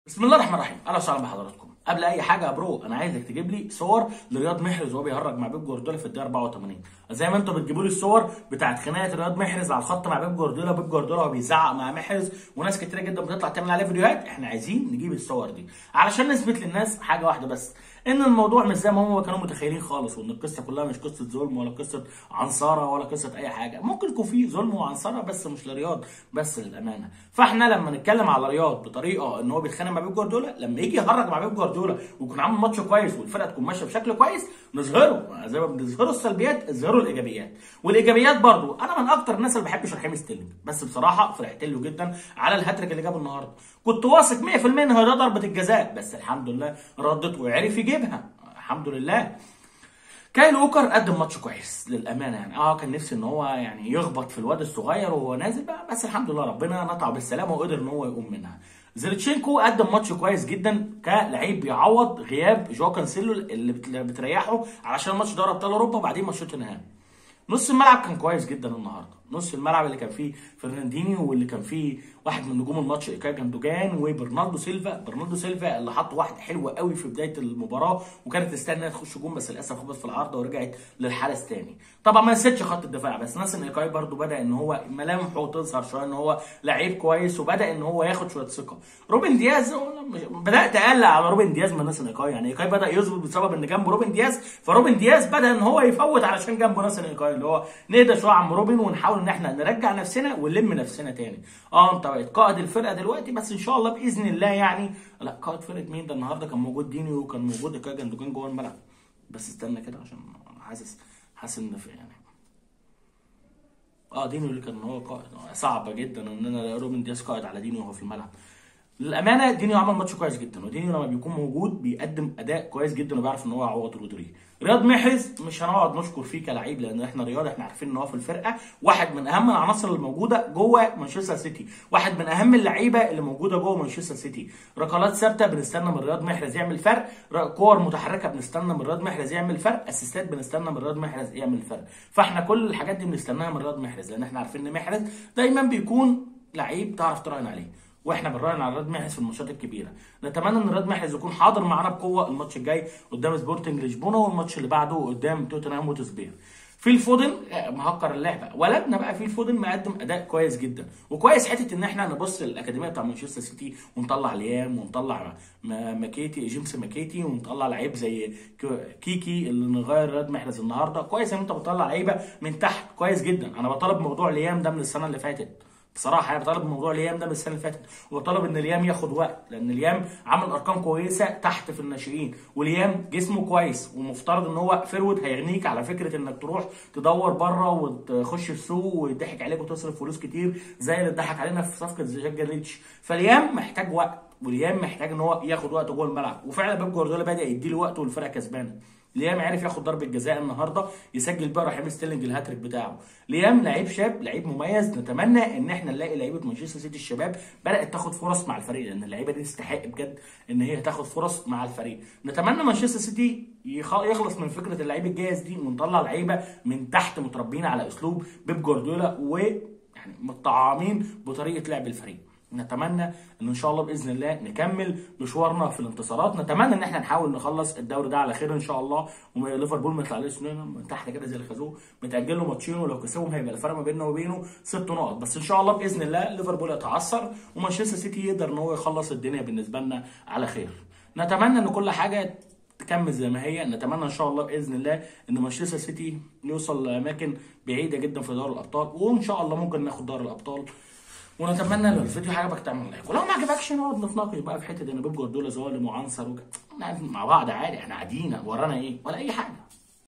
بسم الله الرحمن الرحيم اهلا وسهلا بحضراتكم قبل اي حاجه يا برو انا عايزك تجيب لي صور لرياض محرز وهو بيهرج مع بيب جوارديولا في الدقيقه 84 زي ما انتم بتجيبوا لي الصور بتاعت خناقه رياض محرز على الخط مع بيب جوارديولا بيب جوارديولا وهو بيزعق مع محرز وناس كتيره جدا بتطلع تعمل عليه فيديوهات احنا عايزين نجيب الصور دي علشان نثبت للناس حاجه واحده بس ان الموضوع مش زي ما هم كانوا متخيلين خالص وان القصه كلها مش قصه ظلم ولا قصه عنصره ولا قصه اي حاجه ممكن يكون في ظلم وعنصره بس مش لرياض بس للامانه فاحنا لما نتكلم على رياض بطريقه ان هو بيتخانق مع بيب جوارديولا لما يجي يهرج مع بيب جوارديولا ويكون عامل ماتش كويس والفرقه تكون ماشيه بشكل كويس نظهره زي ما بنظهروا السلبيات اظهروا الايجابيات والايجابيات برضو انا من اكتر الناس اللي بحب رحيم ستيرلينج بس بصراحه فرحت له جدا على الهاتريك اللي جابه النهارده كنت واثق 100% ان هو ده ضربه الجزاء بس الحمد لله ردت وعرف يجيبها الحمد لله كايل اوكر قدم ماتش كويس للامانه يعني اه كان نفسي ان هو يعني يخبط في الواد الصغير وهو نازل بقى بس الحمد لله ربنا نطع بالسلامه وقدر ان هو يقوم منها زيرتشينكو قدم ماتش كويس جدا كلعيب بيعوض غياب جو كانسيلو اللي بت- بتريحه علشان ماتش دوري ابطال اوروبا وبعدين ماتش توتنهام نص الملعب كان كويس جدا النهارده نص الملعب اللي كان فيه فرناندينيو واللي كان فيه واحد من نجوم الماتش ايكاي جندوجان وبرناردو سيلفا برناردو سيلفا اللي حط واحد حلو قوي في بدايه المباراه وكانت تستنى انها تخش جون بس للاسف خبط في العارضه ورجعت للحارس تاني طبعا ما نسيتش خط الدفاع بس ناس ان ايكاي برده بدا ان هو ملامحه تظهر شويه ان هو لعيب كويس وبدا ان هو ياخد شويه ثقه روبن دياز هو مش- بدات اقلق على روبن دياز من ناس ايكاي يعني ايكاي بدا يظبط بسبب ان جنبه روبن دياز فروبن دياز بدا ان هو يفوت علشان جنبه ناس ايكاي اللي هو نهدى شويه عن روبن ونحاول ان احنا نرجع نفسنا ونلم نفسنا تاني اه انت بقيت قائد الفرقه دلوقتي بس ان شاء الله باذن الله يعني لا قائد فرقه مين ده النهارده كان موجود ديني وكان موجود ايكاي جندوجان جوه الملعب بس استنى كده عشان حاسس حاسس ان في يعني اه دينيو اللي كان هو قائد صعبه جدا ان انا الاقي روبن دياز قائد على دينيو وهو في الملعب للامانه دينيو عمل ماتش كويس جدا ودينيو لما بيكون موجود بيقدم اداء كويس جدا وبيعرف ان هو يعوض رودريجو رياض محرز مش هنقعد نشكر فيه كلعيب لان احنا رياض احنا عارفين ان هو في الفرقه واحد من اهم العناصر الموجوده جوه مانشستر سيتي واحد من اهم اللعيبه اللي موجوده جوه مانشستر سيتي ركلات ثابته بنستنى من رياض محرز يعمل فرق ر- كور متحركه بنستنى من رياض محرز يعمل فرق اسيستات بنستنى من رياض محرز يعمل فرق فاحنا كل الحاجات دي بنستناها من رياض محرز لان احنا عارفين ان محرز دايما بيكون لعيب تعرف تراهن عليه واحنا بنراهن على رياض محرز في الماتشات الكبيره نتمنى ان رياض محرز يكون حاضر معانا بقوه الماتش الجاي قدام سبورتنج لشبونه والماتش اللي بعده قدام توتنهام وتسبير في الفودن آه، مهكر اللعبه ولدنا بقى في الفودن مقدم اداء كويس جدا وكويس حته ان احنا نبص للاكاديميه بتاع مانشستر سيتي ونطلع ليام ونطلع ما- ماكيتي جيمس ماكيتي ونطلع لعيب زي ك- كيكي اللي نغير رياض محرز النهارده كويس ان انت بتطلع لعيبه من تحت كويس جدا انا بطالب موضوع ليام ده من السنه اللي فاتت بصراحه انا بطالب موضوع ليام ده من السنه اللي فاتت وبطالب ان ليام ياخد وقت لان ليام عمل ارقام كويسه تحت في الناشئين وليام جسمه كويس ومفترض ان هو فيرود هيغنيك على فكره انك تروح تدور بره وتخش السوق ويضحك عليك وتصرف فلوس كتير زي اللي اتضحك علينا في صفقه جاك جريتش فليام محتاج وقت وليام محتاج ان هو ياخد وقت جوه الملعب وفعلا بيب جوارديولا بدا يديله وقت والفرقه كسبانه ليام عرف ياخد ضربه جزاء النهارده يسجل بقى رحيم ستيرلينج الهاتريك بتاعه ليام لعيب شاب لعيب مميز نتمنى ان احنا نلاقي لعيبه مانشستر سيتي الشباب بدات تاخد فرص مع الفريق لان اللعيبه دي تستحق بجد ان هي تاخد فرص مع الفريق نتمنى مانشستر سيتي يخ- يخلص من فكره اللعيب الجاهز دي ونطلع لعيبه من تحت متربيين على اسلوب بيب جوارديولا ويعني متطعمين بطريقه لعب الفريق نتمنى ان ان شاء الله باذن الله نكمل مشوارنا في الانتصارات نتمنى ان احنا نحاول نخلص الدوري ده على خير ان شاء الله وليفربول ما يطلعليش سنين من تحت كده زي الخازوق متاجل له ماتشين ولو كسبهم هيبقى الفرق ما بيننا وبينه ست نقط بس ان شاء الله باذن الله ليفربول يتعثر ومانشستر سيتي يقدر ان هو يخلص الدنيا بالنسبه لنا على خير نتمنى ان كل حاجه تكمل زي ما هي نتمنى ان شاء الله باذن الله ان مانشستر سيتي يوصل لاماكن بعيده جدا في دوري الابطال وان شاء الله ممكن ناخد دوري الابطال ونتمنى لو الفيديو عجبك تعمل لايك ولو ما عجبكش نقعد نتناقش بقى في حته ان بيب جوارديولا ظالم وعنصر وكده نقعد مع بعض عادي احنا قاعدين ورانا ايه ولا اي حاجه